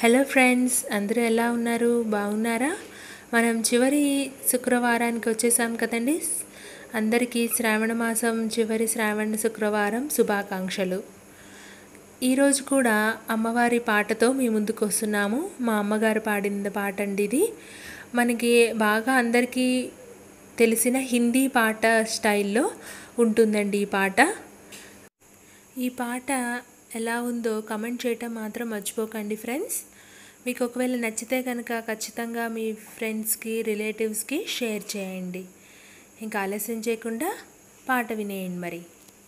hello friends అందరూ ఎలా ఉన్నారు బాగున్నారా మనం చివరి శుక్రవారానికి వచ్చేసాం కదండి అందరికీ శ్రావణ మాసం చివరి శ్రావణ శుక్రవారం శుభాకాంక్షలు ఈరోజు కూడా అమ్మవారి పాటతో మీ ముందుకు వస్తున్నాము మా అమ్మగారు పాడిన పాట అండి ఇది మనకి బాగా అందరికీ తెలిసిన హిందీ పాట స్టైల్లో ఉంటుందండి ఈ పాట ఈ పాట ఎలా ఉందో కమెంట్ చేయటం మాత్రం మర్చిపోకండి ఫ్రెండ్స్ మీకు ఒకవేళ నచ్చితే కనుక ఖచ్చితంగా మీ ఫ్రెండ్స్కి రిలేటివ్స్కి షేర్ చేయండి ఇంకా ఆలస్యం చేయకుండా పాట వినేయండి మరి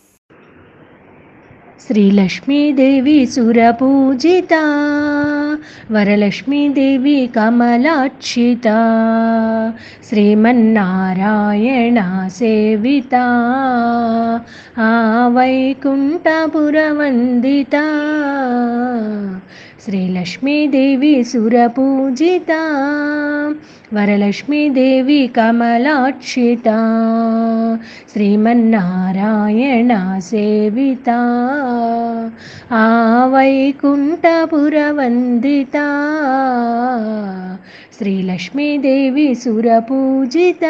శ్రీలక్ష్మీదేవి సురపూజిత వరలక్ష్మీదేవి కమలాక్షిత శ్రీమన్నారాయణ సేవిత ఆ వైకుంఠపురవందిత శ్రీలక్ష్మీదేవి సురపూజిత వరలక్ష్మీదేవి కమలాక్షిత శ్రీమన్నారాయణ సేవిత ఆ వైకుంఠపురవందిత శ్రీలక్ష్మీదేవి సురపూజిత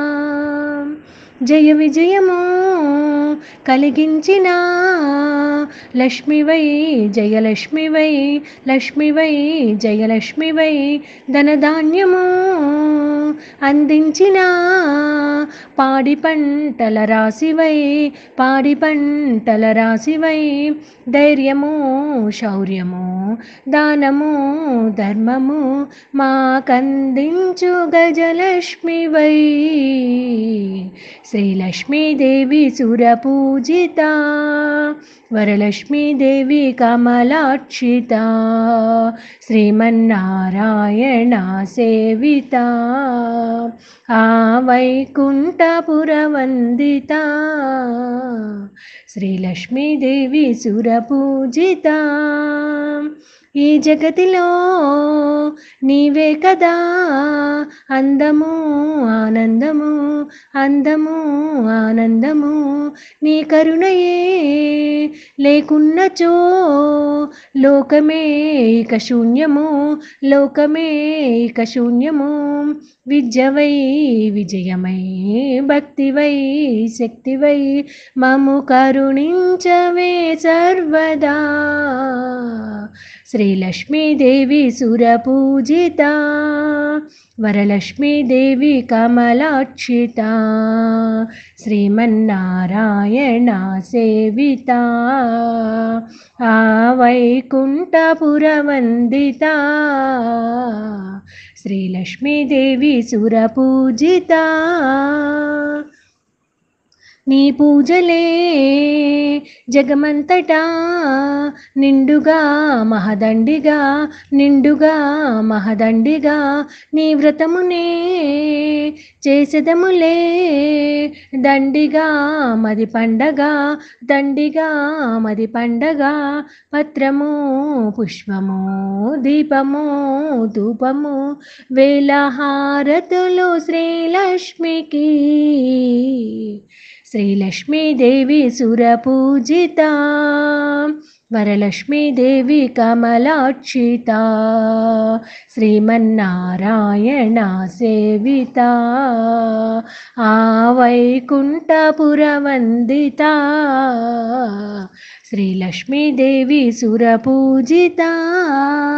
జయ విజయము కలిగించిన లక్ష్మివై జయలక్ష్మివై లక్ష్మివై జయలక్ష్మివై ధనధాన్యము అందించిన పాడి పంటల రాశివై పాడి పంటల రాశివై ధైర్యము శౌర్యము దానము ధర్మము మాకందించు గజలక్ష్మివై శ్రీలక్ష్మీదేవి సురపూజిత వరలక్ష్మీదేవి కమలాక్షిత శ్రీమన్నారాయణ సేవిత ఆ వైకుంఠపురవందిత శ్రీలక్ష్మీదేవి సురపూజిత ఈ జగతిలో నీవే కదా అందము ఆనందము అందము ఆనందము నీ కరుణయే లేకున్నచో లోకమే ఇక శూన్యము లోకమే ఇక శూన్యము విద్యవై విజయమై భక్తివై శక్తివై మము కరుణించవే సర్వదా శ్రీలక్ష్మీదేవి సురపూజిత వరలక్ష్మీదేవి కమలాక్షిత శ్రీమన్నారాయణ సేవిత ఆ వైకుంఠపురవందిత శ్రీలక్ష్మీదేవి సురపూజిత నీ పూజలే జగమంతటా నిండుగా మహదండిగా నిండుగా మహదండిగా నీ వ్రతమునే చేసెదములే దండిగా మది పండగ దండిగా మది పండగ పత్రము పుష్పము దీపము ధూపము వేలహారతులు శ్రీలక్ష్మికి శ్రీలక్ష్మీదేవి సురపూజిత వరలక్ష్మీదేవి కమలాక్షిత శ్రీమన్నారాయణ సేవిత ఆ వైకుంఠపురవందిత శ్రీలక్ష్మీదేవి సురపూజిత